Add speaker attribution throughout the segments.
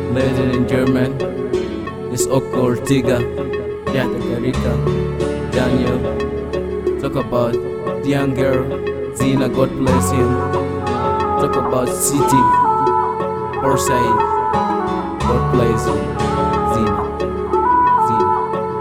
Speaker 1: Ladies and gentlemen, it's Oko Ortega, Jata Garika, Daniel. Talk about the young girl, Zina, God bless him. Talk about City, Orsay, God bless him. Zina, Zina.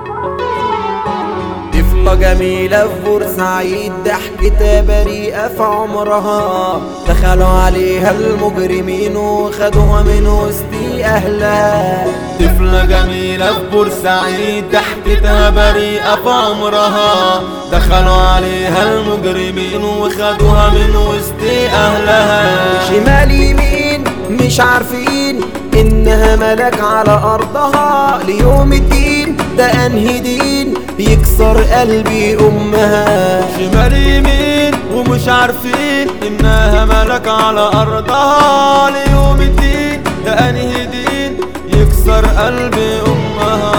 Speaker 2: طفلة جميلة في بورسعيد ضحكتها بريئة في عمرها دخلوا عليها المجرمين وخدوها من وسط أهلها
Speaker 3: طفلة جميلة في بورسعيد ضحكتها بريئة في عمرها دخلوا عليها المجرمين وخدوها من وسط أهلها
Speaker 2: شمال يمين مش عارفين إنها ملك على أرضها ليوم الدين ده أنهي دين يكسر قلبي أمها
Speaker 3: شمال يمين ومش عارفين إنها ملك على أرضها ليوم الدين ده أنهي دين يكسر قلب أمها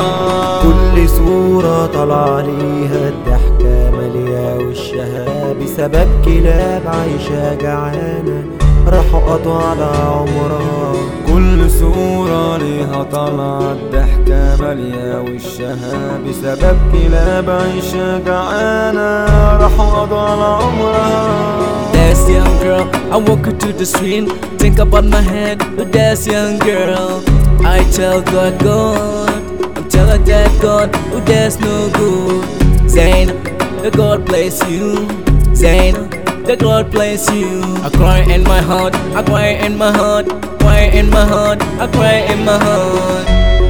Speaker 2: كل صورة طلع ليها الضحكة مالية وشها بسبب كلاب عايشة جعانة راحوا قضوا على عمرها
Speaker 3: كل صورة ليها طلعت ضحكة مالية وشها بسبب كلاب عيشة جعانة راحوا قضوا على عمرها
Speaker 1: That's young girl, I walk her to the street. Think about my head, but that's young girl. I tell God, God, I'm telling that God, oh that's no good. Zayn, the God bless you. Zayn, the God bless you. I cry in my heart, I cry in my heart, cry in my heart, I cry in my heart.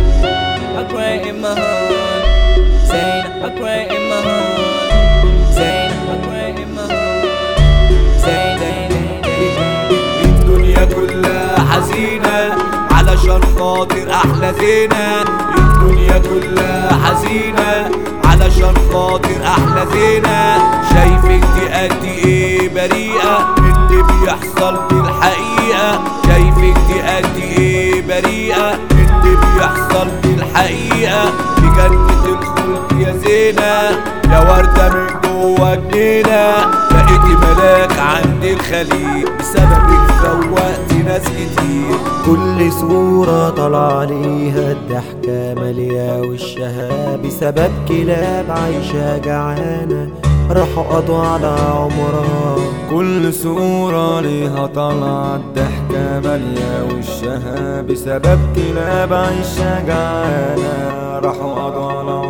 Speaker 1: I cry in my heart. Zayn, I cry in my heart. Zayn, I cry in my heart. Zayn, Zayn, Zayn, Zayn.
Speaker 3: الدنيا كلها حزينة علشان خاطر أحلى زينة الدنيا كلها حزينة علشان خاطر أحلى زينة شايفك دي قد إيه بريئة اللي بيحصل في الحقيقة شايفك دي قد إيه بريئة اللي بيحصل في الحقيقة في جنة الخلد يا زينة يا وردة من جوا جنينة بقيتي ملاك عند الخليج بسببك فوقت ناس كتير
Speaker 2: كل صورة طلع ليها الضحكة مالية وشها بسبب كلاب عايشة جعانة راحوا قضوا على عمرها
Speaker 3: كل صورة ليها طلعت ضحكة مالية وشها بسبب كلاب عيشة جعانة راحوا قضوا على